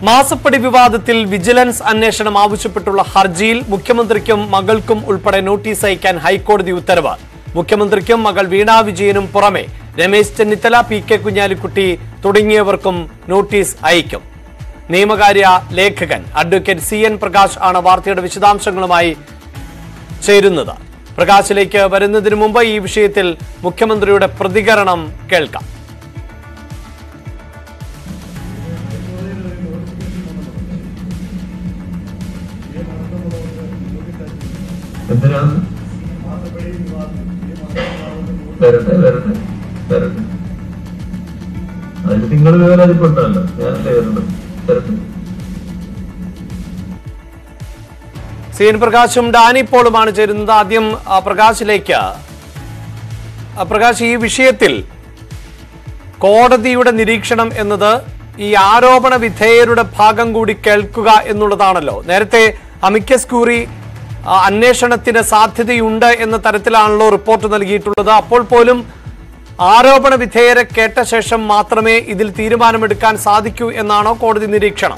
മാസപ്പടി വിവാദത്തിൽ വിജിലൻസ് അന്വേഷണം ആവശ്യപ്പെട്ടുള്ള ഹർജിയിൽ മുഖ്യമന്ത്രിക്കും മകൾക്കും ഉൾപ്പെടെ നോട്ടീസ് അയക്കാൻ ഹൈക്കോടതി ഉത്തരവ് മുഖ്യമന്ത്രിക്കും മകൾ വീണാ വിജയനും പുറമെ രമേശ് ചെന്നിത്തല പി കെ കുഞ്ഞാലിക്കുട്ടി തുടങ്ങിയവർക്കും നോട്ടീസ് അയക്കും നിയമകാര്യ ലേഖകൻ അഡ്വക്കേറ്റ് സി എൻ പ്രകാശ് ആണ് വാർത്തയുടെ വിശദാംശങ്ങളുമായി ചേരുന്നത് പ്രകാശിലേക്ക് വരുന്നതിന് മുമ്പ് ഈ വിഷയത്തിൽ മുഖ്യമന്ത്രിയുടെ പ്രതികരണം കേൾക്കാം എന്തിനാണ് വരട്ടെ വരട്ടെ വരട്ടെ അതിന് നിങ്ങൾ വിവരാതിപ്പെട്ടല്ലോ ഞാനല്ലേ വരണം വരട്ടെ സി എൻ പ്രകാശും ഡാനി പോളുമാണ് ചേരുന്നത് ആദ്യം ആ, പ്രകാശിലേക്ക് ആ, പ്രകാശ് ഈ വിഷയത്തിൽ കോടതിയുടെ നിരീക്ഷണം എന്നത് ഈ ആരോപണ വിധേയരുടെ ഭാഗം കൂടി കേൾക്കുക എന്നുള്ളതാണല്ലോ നേരത്തെ അമിക്കസ് ക്യൂറി ആ, അന്വേഷണത്തിന് സാധ്യതയുണ്ട് എന്ന തരത്തിലാണല്ലോ റിപ്പോർട്ട് നൽകിയിട്ടുള്ളത് അപ്പോൾ പോലും ആരോപണ വിധേയരെ കേട്ട ശേഷം മാത്രമേ ഇതിൽ തീരുമാനമെടുക്കാൻ സാധിക്കൂ എന്നാണോ കോടതി നിരീക്ഷണം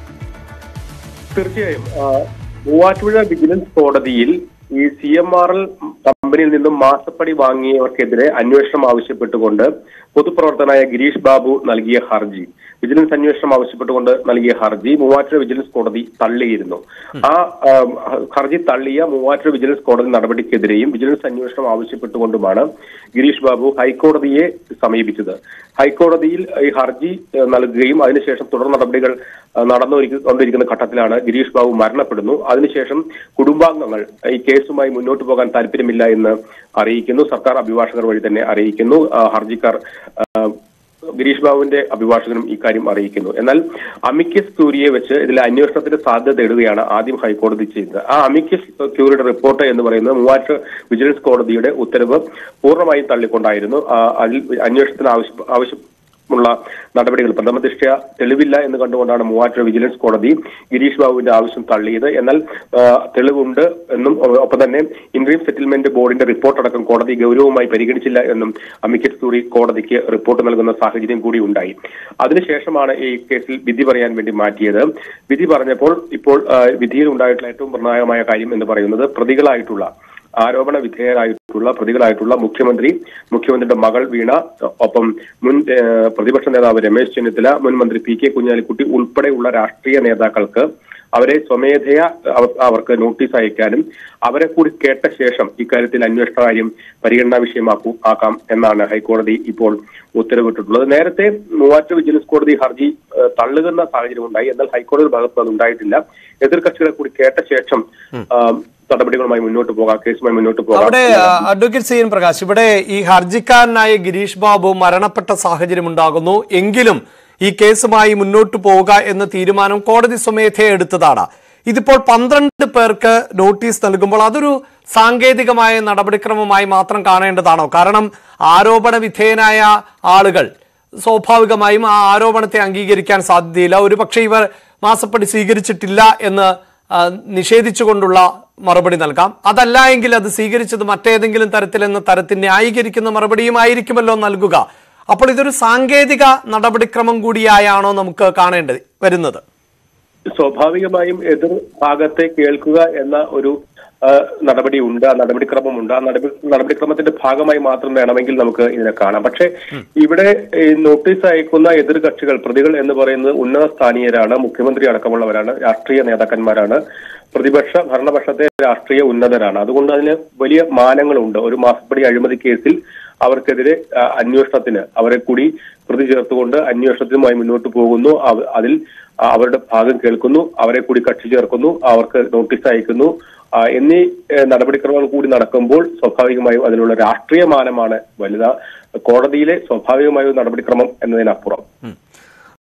തീർച്ചയായും ആ, മൂവാറ്റുപുഴ വിജിലൻസ് കോടതിയിൽ ഈ സി എം ആർ എൽ കമ്പനിയിൽ നിന്നും മാസപ്പടി വാങ്ങിയവർക്കെതിരെ അന്വേഷണം ആവശ്യപ്പെട്ടുകൊണ്ട് പൊതുപ്രവർത്തനായ ഗിരീഷ് ബാബു നൽകിയ ഹർജി വിജിലൻസ് അന്വേഷണം ആവശ്യപ്പെട്ടുകൊണ്ട് നൽകിയ ഹർജി മൂവാറ്റുപുഴ വിജിലൻസ് കോടതി തള്ളിയിരുന്നു ആ ആ, ഹർജി തള്ളിയ മൂവാറ്റുപുഴ വിജിലൻസ് കോടതി നടപടിക്കെതിരെയും വിജിലൻസ് അന്വേഷണം ആവശ്യപ്പെട്ടുകൊണ്ടുമാണ് ഗിരീഷ് ബാബു ഹൈക്കോടതിയെ സമീപിച്ചത് ഹൈക്കോടതിയിൽ ഈ ഹർജി ഏഹ്, നൽകുകയും അതിനുശേഷം തുടർ നടപടികൾ ഏഹ്, നടന്നുകൊണ്ടിരിക്കുന്ന ഘട്ടത്തിലാണ് ഗിരീഷ് ബാബു മരണപ്പെടുന്നു അതിനുശേഷം കുടുംബാംഗങ്ങൾ ഈ കേസുമായി മുന്നോട്ട് പോകാൻ താല്പര്യമില്ല എന്ന് അറിയിക്കുന്നു സർക്കാർ അഭിഭാഷകർ വഴി തന്നെ അറിയിക്കുന്നു ആ, ഹർജിക്കാർ ആ, ഗിരീഷ് ബാബുവിന്റെ അഭിഭാഷകനും ഇക്കാര്യം അറിയിക്കുന്നു എന്നാൽ അമിക്കസ് ക്യൂരിയെ വെച്ച് ഇതിലെ അന്വേഷണത്തിന് സാധ്യത തേടുകയാണ് ആദ്യം ഹൈക്കോടതി ചെയ്തത് ആ അമിക്കസ് ക്യൂരിയുടെ റിപ്പോർട്ട് എന്ന് പറയുന്നത് മൂവാറ്റ് വിജിലൻസ് കോടതിയുടെ ഉത്തരവ് പൂർണ്ണമായും തള്ളിക്കൊണ്ടായിരുന്നു ആ, അതിൽ അന്വേഷണത്തിന് ആവശ്യ ആവശ്യം ഉള്ള നടപടികൾ പ്രഥമദൃഷ്ട്യ തെളിവില്ല എന്ന് കണ്ടുകൊണ്ടാണ് മൂവാറ്റുപുഴ വിജിലൻസ് കോടതി ഗിരീഷ് ബാബുവിന്റെ ആവശ്യം തള്ളിയത് എന്നാൽ ആ, തെളിവുണ്ട് എന്നും ഒ- ഒപ്പം തന്നെ ഇൻട്രീം സെറ്റിൽമെന്റ് ബോർഡിന്റെ റിപ്പോർട്ട് അടക്കം കോടതി ഗൗരവമായി പരിഗണിച്ചില്ല എന്നും അമിക്കസ് ക്യൂറി കോടതിക്ക് റിപ്പോർട്ട് നൽകുന്ന സാഹചര്യം കൂടി ഉണ്ടായി അതിനുശേഷമാണ് ഈ കേസിൽ വിധി പറയാൻ വേണ്ടി മാറ്റിയത് വിധി പറഞ്ഞപ്പോൾ ഇപ്പോൾ ആ, വിധിയിൽ ഉണ്ടായിട്ടുള്ള ഏറ്റവും നിർണായകമായ കാര്യം എന്ന് പറയുന്നത് പ്രതികളായിട്ടുള്ള ആരോപണ വിധേയരായിട്ടുള്ള പ്രതികളായിട്ടുള്ള മുഖ്യമന്ത്രി മുഖ്യമന്ത്രിയുടെ മകൾ വീണ ഒപ്പം മുൻ ഏഹ്, പ്രതിപക്ഷ നേതാവ് രമേശ് ചെന്നിത്തല മുൻ മന്ത്രി പി കെ കുഞ്ഞാലിക്കുട്ടി ഉൾപ്പെടെയുള്ള രാഷ്ട്രീയ നേതാക്കൾക്ക് അവരെ സ്വമേധയാ അവ- അവർക്ക് നോട്ടീസ് അയക്കാനും അവരെ കൂടി കേട്ട ശേഷം ഇക്കാര്യത്തിൽ അന്വേഷണ കാര്യം പരിഗണനാ വിഷയമാക്കൂ ആക്കാം എന്നാണ് ഹൈക്കോടതി ഇപ്പോൾ ഉത്തരവിട്ടിട്ടുള്ളത് നേരത്തെ മൂവാറ്റ വിജിലൻസ് കോടതി ഹർജി ഏഹ്, തള്ളുന്ന സാഹചര്യം ഉണ്ടായി എന്നാൽ ഹൈക്കോടതി ഭാഗത്ത് അത് ഉണ്ടായിട്ടില്ല എതിർകക്ഷികളെ കൂടി കേട്ട ശേഷം ആ, നടപടികളുമായി മുന്നോട്ട് പോകാം കേസുമായി മുന്നോട്ട് പോകാം അവിടെ ആ, അഡ്വക്കേറ്റ് സി എൻ പ്രകാശ് ഇവിടെ ഈ ഹർജിക്കാരനായ ഗിരീഷ് ബാബു മരണപ്പെട്ട സാഹചര്യം ഉണ്ടാകുന്നു എങ്കിലും ഈ കേസുമായി മുന്നോട്ട് പോവുക എന്ന തീരുമാനം കോടതി സ്വമേധയെ എടുത്തതാണ് ഇതിപ്പോൾ പന്ത്രണ്ട് പേർക്ക് നോട്ടീസ് നൽകുമ്പോൾ അതൊരു സാങ്കേതികമായ നടപടിക്രമമായി മാത്രം കാണേണ്ടതാണോ കാരണം ആരോപണ വിധേയനായ ആളുകൾ സ്വാഭാവികമായും ആ ആരോപണത്തെ അംഗീകരിക്കാൻ സാധ്യതയില്ല ഒരുപക്ഷെ ഇവർ മാസപ്പടി സ്വീകരിച്ചിട്ടില്ല എന്ന് ആ, നിഷേധിച്ചുകൊണ്ടുള്ള മറുപടി നൽകാം അതല്ല എങ്കിൽ അത് സ്വീകരിച്ചത് മറ്റേതെങ്കിലും തരത്തിൽ എന്ന തരത്തിൽ ന്യായീകരിക്കുന്ന മറുപടിയും ആയിരിക്കുമല്ലോ നൽകുക അപ്പോൾ ഇതൊരു സാങ്കേതിക നടപടിക്രമം കൂടിയായാണോ നമുക്ക് കാണേണ്ടത് വരുന്നത് സ്വാഭാവികമായും എതിർ ഭാഗത്തെ കേൾക്കുക എന്ന ഒരു ആ, നടപടിയുണ്ട് ആ നടപടിക്രമമുണ്ട് ആ നടപടി നടപടിക്രമത്തിന്റെ ഭാഗമായി മാത്രം വേണമെങ്കിൽ നമുക്ക് ഇതിനെ കാണാം പക്ഷേ ഇവിടെ ഈ നോട്ടീസ് അയക്കുന്ന എതിർ കക്ഷികൾ പ്രതികൾ എന്ന് പറയുന്നത് ഉന്നത സ്ഥാനീയരാണ് മുഖ്യമന്ത്രി അടക്കമുള്ളവരാണ് രാഷ്ട്രീയ നേതാക്കന്മാരാണ് പ്രതിപക്ഷ ഭരണപക്ഷത്തെ രാഷ്ട്രീയ ഉന്നതരാണ് അതുകൊണ്ട് അതിന് വലിയ മാനങ്ങളുണ്ട് ഒരു മാസപ്പടി അഴിമതി കേസിൽ അവർക്കെതിരെ ആ, അന്വേഷണത്തിന് അവരെ കൂടി പ്രതി ചേർത്തുകൊണ്ട് അന്വേഷണത്തിനുമായി മുന്നോട്ട് പോകുന്നു അവ- അതിൽ ആ, അവരുടെ ഭാഗം കേൾക്കുന്നു അവരെ കൂടി കക്ഷി ചേർക്കുന്നു അവർക്ക് നോട്ടീസ് അയക്കുന്നു ആ, എന്നീ ഏഹ്, നടപടിക്രമങ്ങൾ കൂടി നടക്കുമ്പോൾ സ്വാഭാവികമായും അതിനുള്ള രാഷ്ട്രീയ മാനമാണ് വലുത കോടതിയിലെ സ്വാഭാവികമായ ഒരു നടപടിക്രമം എന്നതിനപ്പുറം